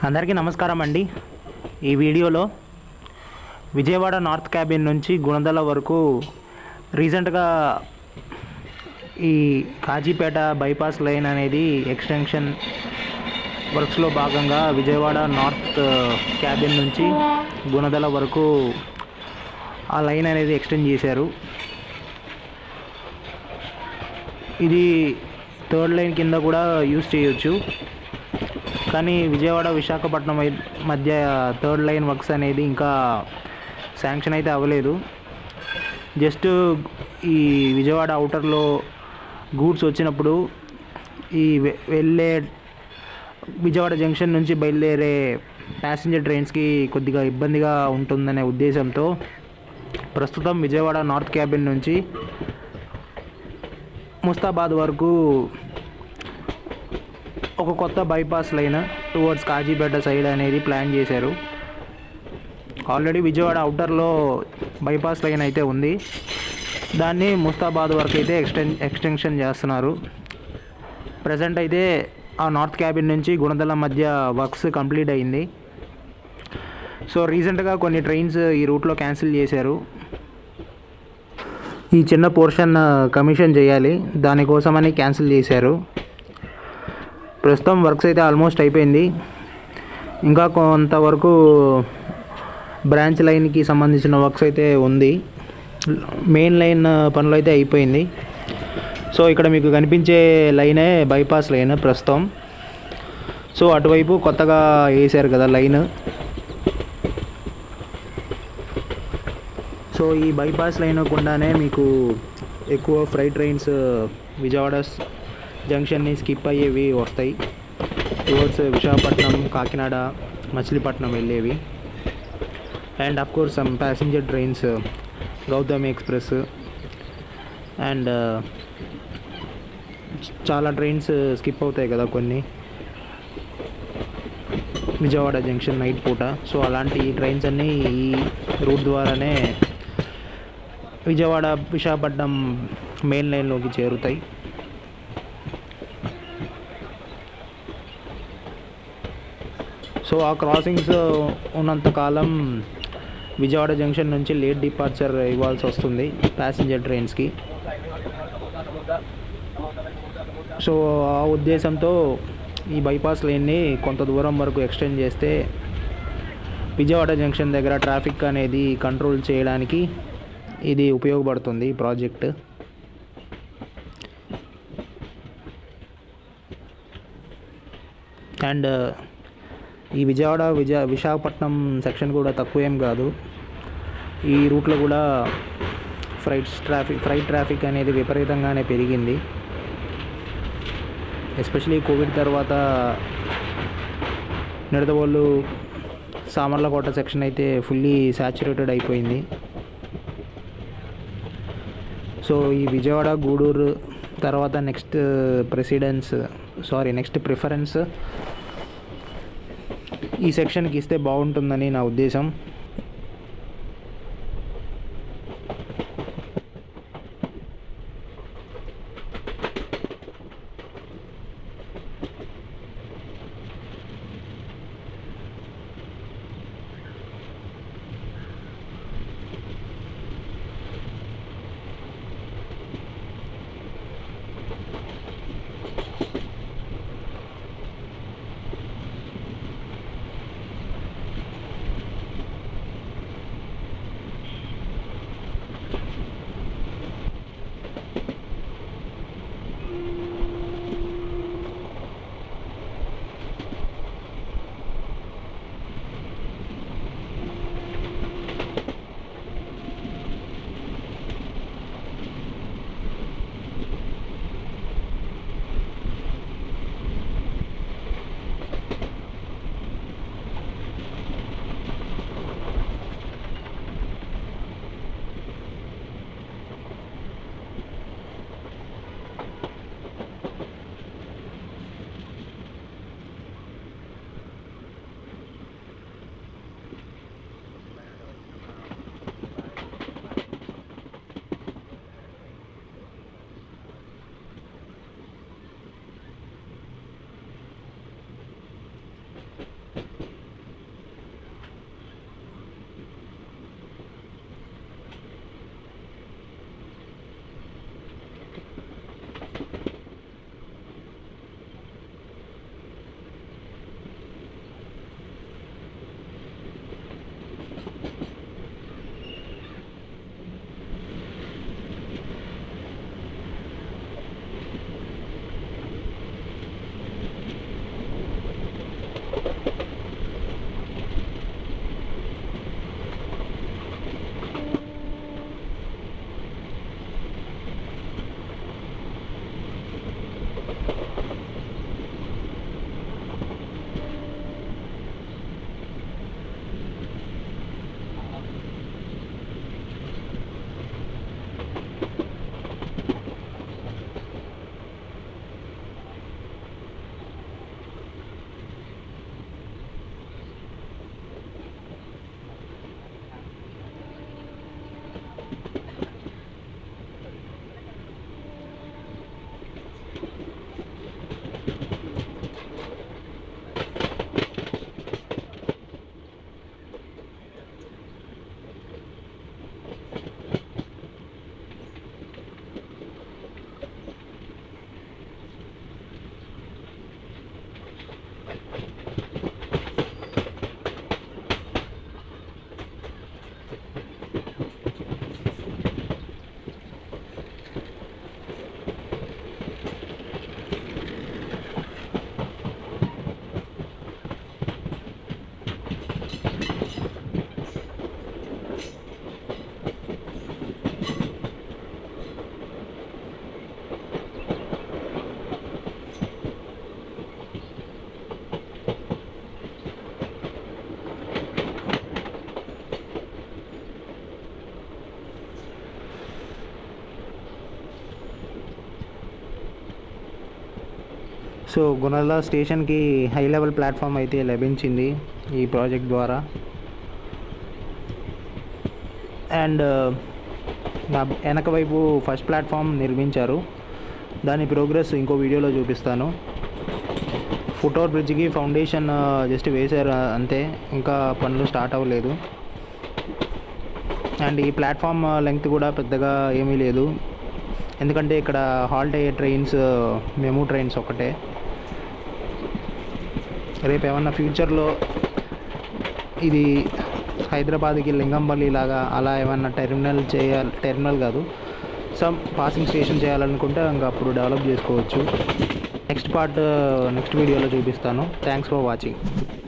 అందరికీ నమస్కారం అండి ఈ వీడియోలో విజయవాడ నార్త్ క్యాబిన్ నుంచి గుణదల వరకు రీసెంట్గా ఈ కాజీపేట బైపాస్ లైన్ అనేది ఎక్స్టెన్షన్ వర్క్స్లో భాగంగా విజయవాడ నార్త్ క్యాబిన్ నుంచి గుణదల వరకు ఆ లైన్ అనేది ఎక్స్టెండ్ చేశారు ఇది థర్డ్ లైన్ కింద కూడా యూస్ చేయొచ్చు కానీ విజయవాడ విశాఖపట్నం మై- మధ్య థర్డ్ లైన్ వర్క్స్ అనేది ఇంకా శాంక్షన్ అయితే అవ్వలేదు జస్ట్ ఈ విజయవాడ అవుటర్లో గూడ్స్ వచ్చినప్పుడు ఈ వె- వెళ్ళే విజయవాడ జంక్షన్ నుంచి బయలుదేరే ప్యాసింజర్ ట్రైన్స్కి కొద్దిగా ఇబ్బందిగా ఉంటుందనే ఉద్దేశంతో ప్రస్తుతం విజయవాడ నార్త్ క్యాబిన్ నుంచి ముస్తాబాద్ వరకు ఒక కొత్త bypass line towards Kazipet side అనేది ప్లాన్ చేశారు ఆల్రెడీ విజయవాడ అవుటర్లో బైపాస్ లైన్ అయితే ఉంది దాన్ని ముస్తాబాద్ వరకు అయితే ఎక్స్టెన్ ఎక్స్టెన్షన్ చేస్తున్నారు ప్రజెంట్ అయితే ఆ నార్త్ క్యాబిన్ నుంచి గుణదల మధ్య వర్క్స్ కంప్లీట్ అయింది సో రీసెంట్గా కొన్ని ట్రైన్స్ ఈ రూట్లో క్యాన్సిల్ చేశారు ఈ చిన్న పోర్షన్ కమిషన్ చేయాలి దానికోసమని క్యాన్సిల్ చేశారు ప్రస్తుతం వర్క్స్ అయితే ఆల్మోస్ట్ అయిపోయింది ఇంకా కొంతవరకు బ్రాంచ్ లైన్కి సంబంధించిన వర్క్స్ అయితే ఉంది మెయిన్ లైన్ పనులు అయితే అయిపోయింది సో ఇక్కడ మీకు కనిపించే లైనే బైపాస్ లైన్ ప్రస్తుతం సో అటువైపు కొత్తగా వేసారు కదా లైన్ సో ఈ బైపాస్ లైన్ గుండానే మీకు ఎక్కువ ఫ్రైట్ ట్రైన్స్ విజయవాడ స్- జంక్షన్ని స్కిప్ అయ్యేవి వస్తాయి టువర్డ్స్ విశాఖపట్నం కాకినాడ మచిలీపట్నం వెళ్ళేవి and of course some passenger trains Gautami express and చాలా ట్రైన్స్ స్కిప్ అవుతాయి కదా కొన్ని విజయవాడ జంక్షన్ నైట్ పూట సో అలాంటి ట్రైన్స్ అన్నీ ఈ రూట్ ద్వారానే విజయవాడ విశాఖపట్నం మెయిన్ లైన్లోకి చేరుతాయి సో ఆ క్రాసింగ్స్ ఉన్నంతకాలం విజయవాడ జంక్షన్ నుంచి లేట్ డిపార్చర్ ఇవ్వాల్సి వస్తుంది ప్యాసింజర్ ట్రైన్స్కి సో ఆ ఉద్దేశంతో ఈ బైపాస్ లైన్ని కొంత దూరం వరకు ఎక్స్టెండ్ చేస్తే విజయవాడ జంక్షన్ దగ్గర ట్రాఫిక్ అనేది కంట్రోల్ చేయడానికి ఇది ఉపయోగపడుతుంది ఈ ప్రాజెక్ట్ అండ్ ఈ విజయవాడ విజయ విశాఖపట్నం సెక్షన్ కూడా తక్కువ ఏం కాదు ఈ రూట్లో కూడా ఫ్రైట్ ట్రాఫిక్ ఫ్రైట్ ట్రాఫిక్ అనేది విపరీతంగానే పెరిగింది ఎస్పెషలీ కోవిడ్ తర్వాత నిడదవోళ్ళు సామర్లకోట సెక్షన్ అయితే ఫుల్లీ సాచురేటెడ్ అయిపోయింది సో ఈ విజయవాడ గూడూరు తర్వాత next precedence sorry next preference ఈ సెక్షన్కి ఇస్తే బాగుంటుందని నా ఉద్దేశం సో గుణదల స్టేషన్కి హై లెవెల్ ప్లాట్ఫామ్ అయితే లభించింది ఈ ప్రాజెక్ట్ ద్వారా అండ్ నా వెనక వైపు ఫస్ట్ ప్లాట్ఫామ్ నిర్మించారు దాని ప్రోగ్రెస్ ఇంకో వీడియోలో చూపిస్తాను ఫుట్ఓవర్ బ్రిడ్జ్కి ఫౌండేషన్ జస్ట్ వేశారు అంతే ఇంకా పనులు స్టార్ట్ అవ్వలేదు అండ్ ఈ ప్లాట్ఫామ్ లెంగ్త్ కూడా పెద్దగా ఏమీ లేదు ఎందుకంటే ఇక్కడ హాల్ట్ అయ్యే ట్రైన్స్ మెమూ ట్రైన్స్ ఒకటే రేపు ఏమన్నా ఫ్యూచర్లో ఇది హైదరాబాద్కి లింగంపల్లి లాగా అలా ఏమన్నా టెర్మినల్ చేయాలి టెర్మినల్ కాదు సమ్ పాసింగ్ స్టేషన్ చేయాలనుకుంటే ఇంకా అప్పుడు డెవలప్ చేసుకోవచ్చు నెక్స్ట్ పార్ట్ నెక్స్ట్ వీడియోలో చూపిస్తాను థ్యాంక్స్ ఫర్ వాచింగ్